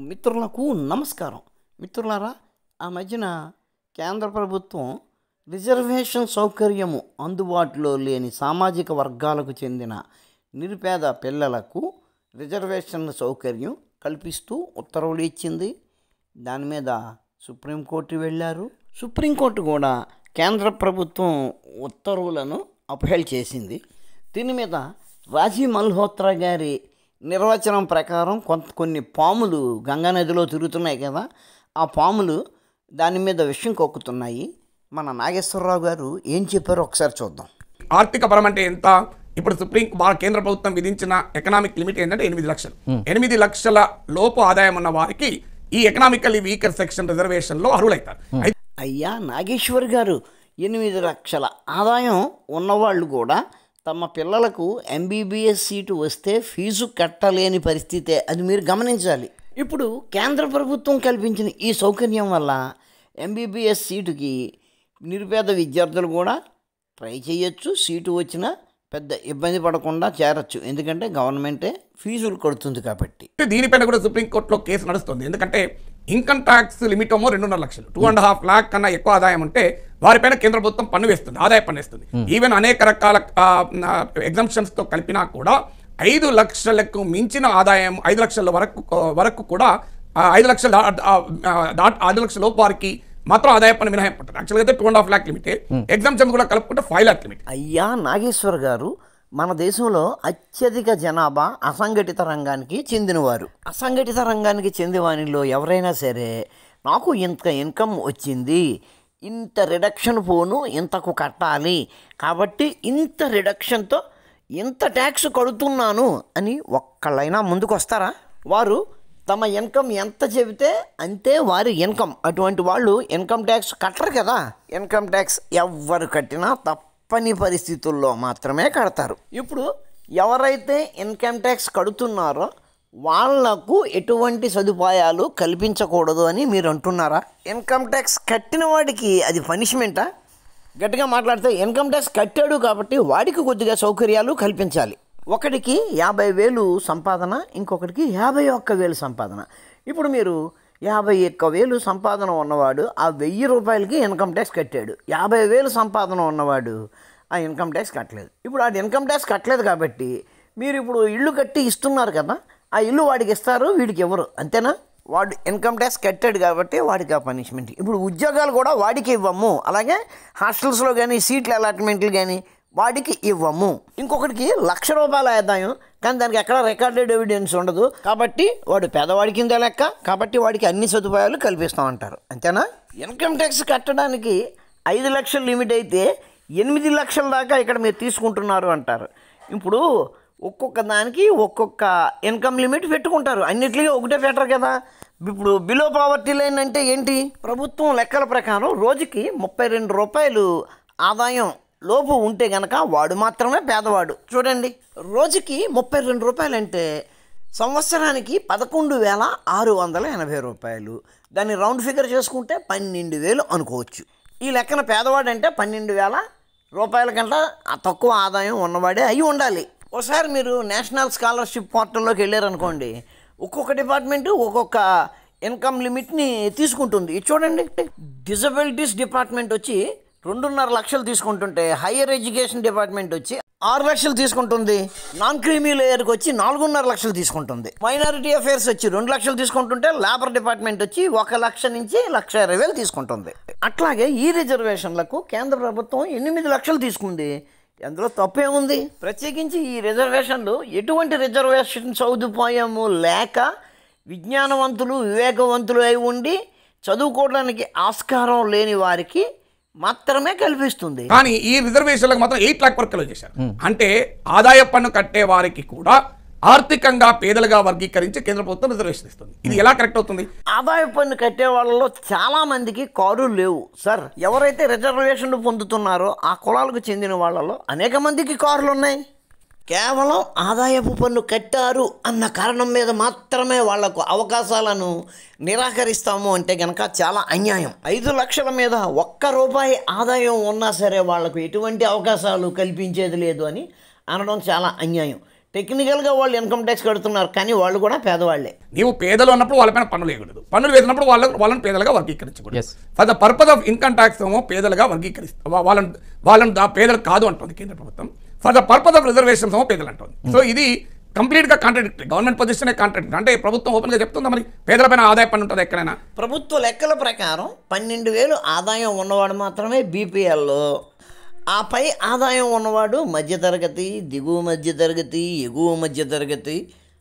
మిత్రులకు నమస్కారం మిత్రులారా ఆ మధ్యన కేంద్ర ప్రభుత్వం రిజర్వేషన్ సౌకర్యము అందుబాటులో లేని సామాజిక వర్గాలకు చెందిన నిరుపేద పిల్లలకు రిజర్వేషన్ సౌకర్యం కల్పిస్తూ ఉత్తర్వులు ఇచ్చింది దాని మీద సుప్రీంకోర్టు వెళ్ళారు సుప్రీంకోర్టు కూడా కేంద్ర ప్రభుత్వం ఉత్తర్వులను అపహేళ చేసింది దీని మీద రాజీ మల్హోత్రా గారి నిర్వచనం ప్రకారం కొంత కొన్ని పాములు గంగా నదిలో తిరుగుతున్నాయి కదా ఆ పాములు దాని మీద విషం కొక్కుతున్నాయి మన నాగేశ్వరరావు గారు ఏం చెప్పారో ఒకసారి చూద్దాం ఆర్థిక పరం అంటే ఎంత ఇప్పుడు సుప్రీం భారత కేంద్ర ప్రభుత్వం విధించిన ఎకనామిక్ లిమిట్ ఏంటంటే ఎనిమిది లక్షలు ఎనిమిది లక్షల లోపు ఆదాయం ఉన్న వారికి ఈ ఎకనామికల్లీ వీకర్ సెక్షన్ రిజర్వేషన్ లో అర్హులైతారు అయితే అయ్యా నాగేశ్వర్ గారు ఎనిమిది లక్షల ఆదాయం ఉన్నవాళ్ళు కూడా తమ పిల్లలకు ఎంబీబీఎస్ సీటు వస్తే ఫీజు కట్టలేని పరిస్థితే అది మీరు గమనించాలి ఇప్పుడు కేంద్ర ప్రభుత్వం కల్పించిన ఈ సౌకర్యం వల్ల ఎంబీబీఎస్ సీటుకి నిరుపేద విద్యార్థులు కూడా ట్రై చేయొచ్చు సీటు వచ్చినా పెద్ద ఇబ్బంది పడకుండా చేరొచ్చు ఎందుకంటే గవర్నమెంటే ఫీజులు కడుతుంది కాబట్టి దీనిపైన కూడా సుప్రీంకోర్టులో కేసు నడుస్తుంది ఎందుకంటే ఇన్కమ్ ట్యాక్స్ లిమిట్ ఏమో రెండున్నర లక్షలు టూ అండ్ హాఫ్ లాక్ కన్నా ఎక్కువ ఆదాయం ఉంటే వారిపైన కేంద్ర ప్రభుత్వం పన్ను వేస్తుంది ఆదాయ పన్ను వేస్తుంది ఈవెన్ అనేక రకాల ఎగ్జామ్షన్స్ తో కలిపినా కూడా ఐదు లక్షలకు మించిన ఆదాయం ఐదు లక్షల వరకు వరకు కూడా ఆ, ఐదు లక్షల దా- ఆ, ఆ, దాట్ ఐదు లక్షల లోపు వారికి మాత్రం ఆదాయ పన్ను మినహాయింపు ఉంటుంది యాక్చువల్గా అయితే two and half lakh limit exemption కూడా కలుపుకుంటే ఫైవ్ లాక్ లిమిట్ అయ్యా నాగేశ్వర్ గారు మన దేశంలో అత్యధిక జనాభా అసంఘటిత రంగానికి చెందినవారు అసంఘటిత రంగానికి చెందిన వారిలో ఎవరైనా సరే నాకు ఇంత ఇన్కమ్ వచ్చింది ఇంత రిడక్షన్ పోను ఇంతకు కట్టాలి కాబట్టి ఇంత రిడక్షన్తో ఇంత ట్యాక్స్ కడుతున్నాను అని ఒక్కళ్ళైనా ముందుకు వస్తారా వారు తమ ఇన్కమ్ ఎంత చెబితే అంతే వారి ఇన్కమ్ అటువంటి వాళ్ళు ఇన్కమ్ ట్యాక్స్ కట్టరు కదా ఇన్కమ్ ట్యాక్స్ ఎవ్వరు కట్టినా తప్పని పరిస్థితుల్లో మాత్రమే కడతారు ఇప్పుడు ఎవరైతే ఇన్కమ్ ట్యాక్స్ కడుతున్నారో వాళ్లకు ఎటువంటి సదుపాయాలు కల్పించకూడదు అని మీరు అంటున్నారా ఇన్కమ్ ట్యాక్స్ కట్టిన వాడికి అది పనిష్మెంటా గట్టిగా మాట్లాడితే ఇన్కమ్ ట్యాక్స్ కట్టాడు కాబట్టి వాడికి కొద్దిగా సౌకర్యాలు కల్పించాలి ఒకడికి యాభై వేలు సంపాదన ఇంకొకటికి యాభై ఒక్క వేలు సంపాదన ఇప్పుడు మీరు యాభై ఒక్క వేలు సంపాదన ఉన్నవాడు ఆ వెయ్యి రూపాయలకి ఇన్కమ్ ట్యాక్స్ కట్టాడు యాభై వేలు సంపాదన ఉన్నవాడు ఆ ఇన్కమ్ ట్యాక్స్ కట్టలేదు ఇప్పుడు ఆ ఇన్కమ్ ట్యాక్స్ కట్టలేదు కాబట్టి మీరు ఇప్పుడు ఇల్లు కట్టి ఇస్తున్నారు కదా ఆ ఇల్లు వాడికి ఇస్తారు వీడికి ఇవ్వరు అంతేనా వాడు ఇన్కమ్ ట్యాక్స్ కట్టాడు కాబట్టి వాడికి ఆ పనిష్మెంట్ ఇప్పుడు ఉద్యోగాలు కూడా వాడికి ఇవ్వము అలాగే హాస్టల్స్లో కానీ సీట్ల అలాట్మెంట్లు కానీ వాడికి ఇవ్వము ఇంకొకటికి లక్ష రూపాయల ఆదాయం కానీ దానికి ఎక్కడ రికార్డెడ్ ఎవిడెన్స్ ఉండదు కాబట్టి వాడు పేదవాడి కింద లెక్క కాబట్టి వాడికి అన్ని సదుపాయాలు కల్పిస్తామంటారు అంతేనా ఇన్కమ్ ట్యాక్స్ కట్టడానికి ఐదు లక్షల లిమిట్ అయితే ఎనిమిది లక్షల దాకా ఇక్కడ మీరు తీసుకుంటున్నారు అంటారు ఇప్పుడు ఒక్కొక్క దానికి ఒక్కొక్క ఇన్కమ్ లిమిట్ పెట్టుకుంటారు అన్నిటికీ ఒకటే పెట్టరు కదా ఇప్పుడు బిలో పావర్టీ లైన్ అంటే ఏంటి ప్రభుత్వం లెక్కల ప్రకారం రోజుకి ముప్పై రెండు రూపాయలు ఆదాయం లోపు ఉంటే గనక వాడు మాత్రమే పేదవాడు చూడండి రోజుకి ముప్పై రెండు రూపాయలు అంటే సంవత్సరానికి పదకొండు వేల ఆరు వందల ఎనభై రూపాయలు దాన్ని రౌండ్ ఫిగర్ చేసుకుంటే పన్నెండు వేలు అనుకోవచ్చు ఈ లెక్కన పేదవాడు అంటే పన్నెండు వేల రూపాయల కంటే ఆ తక్కువ ఆదాయం ఉన్నవాడే అయి ఉండాలి ఒకసారి మీరు నేషనల్ స్కాలర్షిప్ పోర్టల్లోకి వెళ్ళారనుకోండి ఒక్కొక్క డిపార్ట్మెంట్ ఒక్కొక్క ఇన్కమ్ లిమిట్ని తీసుకుంటుంది ఇది చూడండి డిజబిలిటీస్ డిపార్ట్మెంట్ వచ్చి రెండున్నర లక్షలు తీసుకుంటుంటే హైయర్ ఎడ్యుకేషన్ డిపార్ట్మెంట్ వచ్చి ఆరు లక్షలు తీసుకుంటుంది నాన్ క్రీమీ లేయర్కి వచ్చి నాలుగున్నర లక్షలు తీసుకుంటుంది మైనారిటీ అఫేర్స్ వచ్చి రెండు లక్షలు తీసుకుంటుంటే లేబర్ డిపార్ట్మెంట్ వచ్చి ఒక లక్ష నుంచి లక్ష ఇరవై వేలు తీసుకుంటుంది అట్లాగే ఈ రిజర్వేషన్లకు కేంద్ర ప్రభుత్వం ఎనిమిది లక్షలు తీసుకుంది అందులో తప్పేముంది ప్రత్యేకించి ఈ రిజర్వేషన్లు ఎటువంటి రిజర్వేషన్ సౌదుపాయము లేక విజ్ఞానవంతులు వివేకవంతులు అయి ఉండి చదువుకోవడానికి ఆస్కారం లేని వారికి మాత్రమే కల్పిస్తుంది కానీ ఈ రిజర్వేషన్లకు మాత్రం ఎయిట్ లాక్ వరకు చేశారు అంటే ఆదాయ పన్ను కట్టే వారికి కూడా ఆర్థికంగా పేదలుగా వర్గీకరించి కేంద్ర ప్రభుత్వం రిజర్వేషన్ ఇస్తుంది ఇది ఎలా కరెక్ట్ అవుతుంది ఆదాయ పన్ను కట్టే వాళ్ళలో చాలా మందికి కారులు లేవు సార్ ఎవరైతే రిజర్వేషన్లు పొందుతున్నారో ఆ కులాలకు చెందిన వాళ్ళలో అనేక మందికి కారులు ఉన్నాయి కేవలం ఆదాయపు పన్ను కట్టారు అన్న కారణం మీద మాత్రమే వాళ్లకు అవకాశాలను నిరాకరిస్తాము అంటే గనక చాలా అన్యాయం ఐదు లక్షల మీద ఒక్క రూపాయి ఆదాయం ఉన్నా సరే వాళ్లకు ఎటువంటి అవకాశాలు కల్పించేది లేదు అని అనడం చాలా అన్యాయం టెక్నికల్గా వాళ్ళు ఇన్కమ్ ట్యాక్స్ కడుతున్నారు కానీ వాళ్ళు కూడా పేదవాళ్ళే నీవు పేదలు అన్నప్పుడు వాళ్ళపైన పన్నులు వేయకూడదు పన్నులు వేసినప్పుడు వాళ్ళ వాళ్ళని పేదలుగా వర్గీకరించకూడదు Yes. For the purpose of income tax ఏమో పేదలుగా వర్గీకరిస్తాం వాళ్ళని వాళ్ళని దా పేదలు కాదు అంటుంది కేంద్ర ప్రభుత్వం for the purpose of reservations ఏమో పేదలు అంటుంది సో ఇది కంప్లీట్ గా కాంట్రాడిక్టరీ గవర్నమెంట్ పొజిషన్ కాంట్రాడిక్టరీ అంటే ప్రభుత్వం ఓపెన్ గా చెప్తుందా మరి పేదలపైన ఆదాయ పన్ను ఉంటుంది ఎక్కడైనా ప్రభుత్వ లెక్కల ప్రకారం పన్నెండు వేలు ఆదాయం ఉన్నవాడు మాత్రమే బీపీఎల్లో ఆ పై ఆదాయం ఉన్నవాడు మధ్యతరగతి దిగువ మధ్యతరగతి ఎగువ మధ్యతరగతి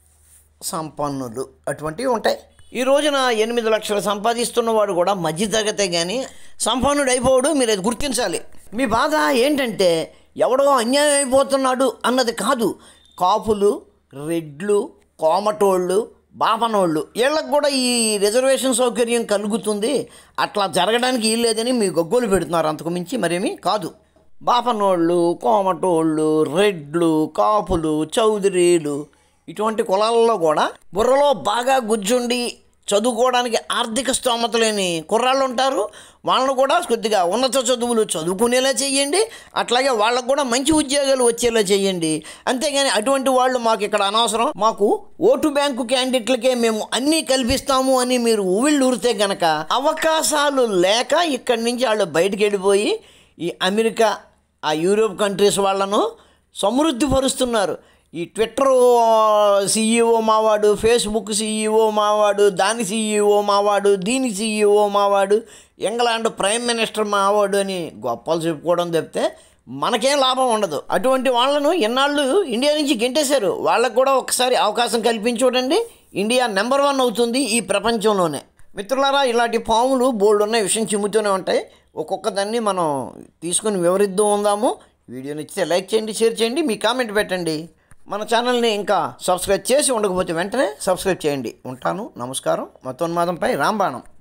సంపన్నులు అటువంటివి ఉంటాయి ఈ రోజున ఎనిమిది లక్షలు సంపాదిస్తున్నవాడు కూడా మధ్యతరగతే కానీ సంపన్నుడు అయిపోవడు మీరు అది గుర్తించాలి మీ బాధ ఏంటంటే ఎవడో అన్యాయం అయిపోతున్నాడు అన్నది కాదు కాపులు రెడ్లు కోమటోళ్ళు బాపనోళ్ళు వీళ్ళకి కూడా ఈ రిజర్వేషన్ సౌకర్యం కలుగుతుంది అట్లా జరగడానికి వీల్లేదని మీ గొగ్గోలు పెడుతున్నారు అంతకు మించి మరేమీ కాదు బాపనోళ్ళు కోమటోళ్ళు రెడ్లు కాపులు చౌదరీలు ఇటువంటి కులాలలో కూడా బుర్రలో బాగా గుజ్జుండి చదువుకోవడానికి ఆర్థిక స్తోమత లేని కుర్రాళ్ళు ఉంటారు వాళ్ళను కూడా కొద్దిగా ఉన్నత చదువులు చదువుకునేలా చేయండి అట్లాగే వాళ్ళకు కూడా మంచి ఉద్యోగాలు వచ్చేలా చేయండి అంతేగాని అటువంటి వాళ్ళు మాకు ఇక్కడ అనవసరం మాకు ఓటు బ్యాంకు క్యాండిడేట్లకే మేము అన్నీ కల్పిస్తాము అని మీరు ఊవిళ్ళు ఊరితే గనక అవకాశాలు లేక ఇక్కడి నుంచి వాళ్ళు బయటికి వెళ్ళిపోయి ఈ అమెరికా ఆ యూరోప్ కంట్రీస్ వాళ్ళను సమృద్ధి పరుస్తున్నారు ఈ ట్విట్టర్ సీఈఓ మావాడు ఫేస్బుక్ సీఈఓ మావాడు దాని సీఈఓ మావాడు దీని సీఈఓ మావాడు ఇంగ్లాండ్ ప్రైమ్ మినిస్టర్ మావాడు అని గొప్పలు చెప్పుకోవడం తప్పితే మనకేం లాభం ఉండదు అటువంటి వాళ్ళను ఎన్నాళ్ళు ఇండియా నుంచి గెంటేశారు వాళ్ళకు కూడా ఒకసారి అవకాశం కల్పించి చూడండి ఇండియా నెంబర్ వన్ అవుతుంది ఈ ప్రపంచంలోనే మిత్రులారా ఇలాంటి పాములు బోల్డ్ ఉన్న విషయం చిమ్ముతూనే ఉంటాయి ఒక్కొక్క దాన్ని మనం తీసుకుని వివరిద్దాం ఉందాము వీడియో నచ్చితే లైక్ చేయండి షేర్ చేయండి మీ కామెంట్ పెట్టండి మన ఛానల్ని ఇంకా సబ్స్క్రైబ్ చేసి ఉండకపోతే వెంటనే సబ్స్క్రైబ్ చేయండి ఉంటాను నమస్కారం మతోన్మాదంపై రాంబాణం